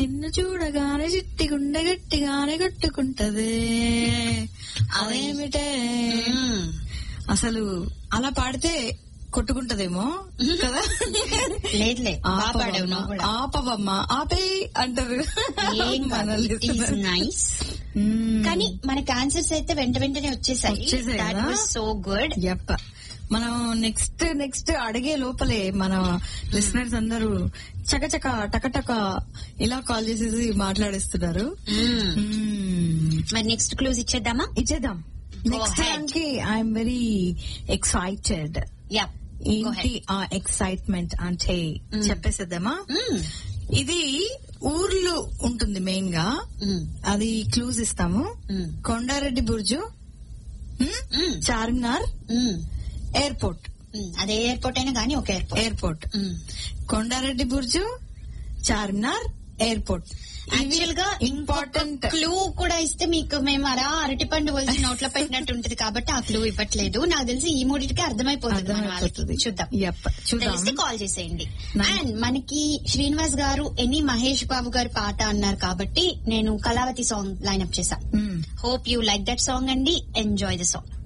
నిన్ను చూడగానే చిట్టి గుండె గట్టిగానే కొట్టుకుంటది అదేమిటే మ్మ్. అసలు అలా పాడితే కొట్టుకుంటదేమో కదా లేదులే బాగా పాడావు నువ్వు కూడా. ఆపవమ్మ ఆపే అంటారు ఏం మన listeners. నైస్ మ్మ్. కానీ మనకి ఆన్సర్స్ అయితే వెంట వెంటనే వచ్చేసాయి వచ్చేసాయి దాట్ కదా? వాజ్ సో గుడ్ యప్ప మనం నెక్స్ట్ నెక్స్ట్ అడిగే లోపలే మన లిసనర్స్ అందరూ చకచక టకటక ఇలా కాల్ చేసేసి మాట్లాడేస్తున్నారు మ్మ్. మరి నెక్స్ట్ క్లూజ్ ఇచ్చేద్దామా ఇచ్చేద్దాం నెక్స్ట్ ahead. దానికి ఐఎమ్ వెరీ ఎక్సైటెడ్ యా ఏంటి ఆ ఎక్సైట్మెంట్ అంటే Mm. చెప్పేసేద్దామా ఇది ఊర్లు ఉంటుంది మెయిన్ గా అది క్లూజ్ ఇస్తాము కొండారెడ్డి బుర్జు మ్? చార్మినార్ ఎయిర్పోర్ట్ అదే ఎయిర్పోర్ట్ అయినా కానీ ఒక airport airport Kondareddy Burju Charminar airport actual గా ఇంపార్టెంట్ క్లూ కూడా ఇస్తే మీకు మేము అలా అరటిపండు వలిసి నోట్లో పెట్టినట్టు ఉంటుంది కాబట్టి ఆ క్లూ ఇవ్వట్లేదు నాకు తెలిసి ఈ మూడింటికి అర్థమైపోతుంది మన వాళ్ళకి చూద్దాం యప్ చూద్దాం తెలిస్తే కాల్ చేసేయండి నై- అండ్ మనకి శ్రీనివాస్ గారు ఎనీ మహేష్ బాబు గారి పాట అన్నారు కాబట్టి నేను కళావతి సాంగ్ లైన్అప్ చేశా మ్. Hope you like that song అండి ఎంజాయ్ ద సాంగ్